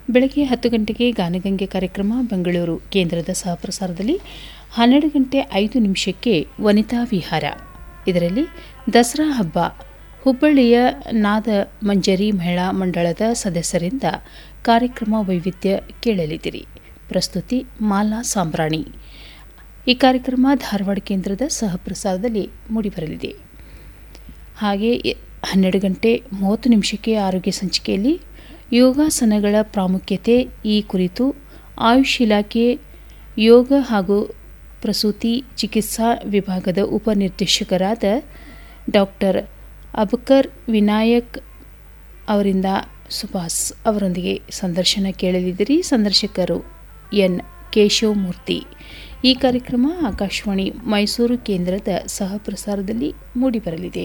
ಬೆಳಗ್ಗೆ ಹತ್ತು ಗಂಟೆಗೆ ಗಾನಗಂಗೆ ಕಾರ್ಯಕ್ರಮ ಬೆಂಗಳೂರು ಕೇಂದ್ರದ ಸಹಪ್ರಸಾರದಲ್ಲಿ ಹನ್ನೆರಡು ಗಂಟೆ ಐದು ನಿಮಿಷಕ್ಕೆ ವನಿತಾ ವಿಹಾರ ಇದರಲ್ಲಿ ದಸರಾ ಹಬ್ಬ ಹುಬ್ಬಳ್ಳಿಯ ನಾದ ಮಂಜರಿ ಮಹಿಳಾ ಮಂಡಳದ ಸದಸ್ಯರಿಂದ ಕಾರ್ಯಕ್ರಮ ವೈವಿಧ್ಯ ಕೇಳಲಿದ್ದೀರಿ ಪ್ರಸ್ತುತಿ ಮಾಲಾ ಸಾಂಬ್ರಾಣಿ ಈ ಕಾರ್ಯಕ್ರಮ ಧಾರವಾಡ ಕೇಂದ್ರದ ಸಹಪ್ರಸಾರದಲ್ಲಿ ಮೂಡಿಬರಲಿದೆ ಹಾಗೆ ಹನ್ನೆರಡು ಗಂಟೆ ಮೂವತ್ತು ನಿಮಿಷಕ್ಕೆ ಆರೋಗ್ಯ ಸಂಚಿಕೆಯಲ್ಲಿ ಯೋಗಾಸನಗಳ ಪ್ರಾಮುಖ್ಯತೆ ಈ ಕುರಿತು ಆಯುಷ್ ಇಲಾಖೆ ಯೋಗ ಹಾಗೂ ಪ್ರಸೂತಿ ಚಿಕಿತ್ಸಾ ವಿಭಾಗದ ಉಪನಿರ್ದೇಶಕರಾದ ಡಾಕ್ಟರ್ ಅಬಕರ್ ವಿನಾಯಕ್ ಅವರಿಂದ ಸುಭಾಸ್ ಅವರೊಂದಿಗೆ ಸಂದರ್ಶನ ಕೇಳಲಿದ್ದೀರಿ ಸಂದರ್ಶಕರು ಎನ್ ಕೇಶವಮೂರ್ತಿ ಈ ಕಾರ್ಯಕ್ರಮ ಆಕಾಶವಾಣಿ ಮೈಸೂರು ಕೇಂದ್ರದ ಸಹಪ್ರಸಾರದಲ್ಲಿ ಮೂಡಿಬರಲಿದೆ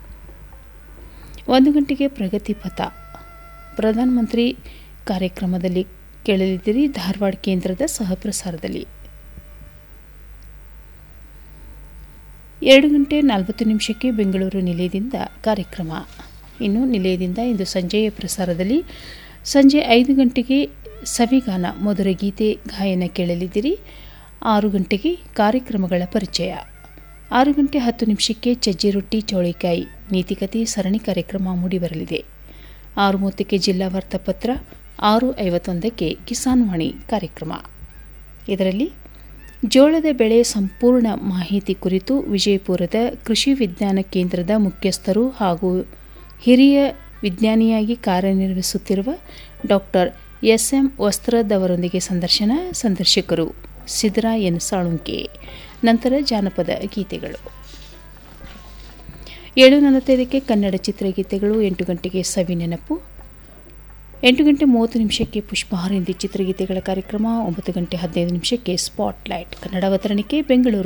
ಒಂದು ಗಂಟೆಗೆ ಪ್ರಗತಿ ಪಥ ಪ್ರಧಾನಮಂತ್ರಿ ಕಾರ್ಯಕ್ರಮದಲ್ಲಿ ಕೇಳಲಿದ್ದೀರಿ ಧಾರವಾಡ ಕೇಂದ್ರದ ಸಹಪ್ರಸಾರದಲ್ಲಿ ಎರಡು ಗಂಟೆ ನಲವತ್ತು ನಿಮಿಷಕ್ಕೆ ಬೆಂಗಳೂರು ನಿಲಯದಿಂದ ಕಾರ್ಯಕ್ರಮ ಇನ್ನು ನಿಲಯದಿಂದ ಇಂದು ಸಂಜೆಯ ಪ್ರಸಾರದಲ್ಲಿ ಸಂಜೆ ಐದು ಗಂಟೆಗೆ ಸವಿಗಾನ ಮಧುರ ಗೀತೆ ಗಾಯನ ಕೇಳಲಿದ್ದೀರಿ ಆರು ಗಂಟೆಗೆ ಕಾರ್ಯಕ್ರಮಗಳ ಪರಿಚಯ ಆರು ಗಂಟೆ ಹತ್ತು ನಿಮಿಷಕ್ಕೆ ಚಜ್ಜಿ ರೊಟ್ಟಿ ಚೌಳಿಕಾಯಿ ನೀತಿಕತೆ ಸರಣಿ ಕಾರ್ಯಕ್ರಮ ಮೂಡಿಬರಲಿದೆ ಆರು ಮೂವತ್ತಕ್ಕೆ ಜಿಲ್ಲಾ ವಾರ್ತಾಪತ್ರ ಆರು ಐವತ್ತೊಂದಕ್ಕೆ ಕಿಸಾನ್ ವಾಣಿ ಕಾರ್ಯಕ್ರಮ ಇದರಲ್ಲಿ ಜೋಳದ ಬೆಳೆ ಸಂಪೂರ್ಣ ಮಾಹಿತಿ ಕುರಿತು ವಿಜಯಪುರದ ಕೃಷಿ ವಿಜ್ಞಾನ ಕೇಂದ್ರದ ಮುಖ್ಯಸ್ಥರು ಹಾಗೂ ಹಿರಿಯ ವಿಜ್ಞಾನಿಯಾಗಿ ಕಾರ್ಯನಿರ್ವಹಿಸುತ್ತಿರುವ ಡಾಕ್ಟರ್ ಎಸ್ಎಂ ವಸ್ತ್ರದವರೊಂದಿಗೆ ಸಂದರ್ಶನ ಸಂದರ್ಶಕರು ಸಿದ್ರಾ ಎನ್ ಸಾಳುಂಕೆ ನಂತರ ಜಾನಪದ ಗೀತೆಗಳು ಏಳು ನಲವತ್ತೈದಕ್ಕೆ ಕನ್ನಡ ಚಿತ್ರಗೀತೆಗಳು ಎಂಟು ಗಂಟೆಗೆ ಸವಿ ನೆನಪು ಎಂಟು ಗಂಟೆ ಮೂವತ್ತು ನಿಮಿಷಕ್ಕೆ ಪುಷ್ಪಹಾರ ಹಿಂದಿ ಚಿತ್ರಗೀತೆಗಳ ಕಾರ್ಯಕ್ರಮ ಒಂಬತ್ತು ಗಂಟೆ ಹದಿನೈದು ನಿಮಿಷಕ್ಕೆ ಸ್ಪಾಟ್ಲೈಟ್ ಕನ್ನಡ ಅವತರಣಿಕೆ ಬೆಂಗಳೂರು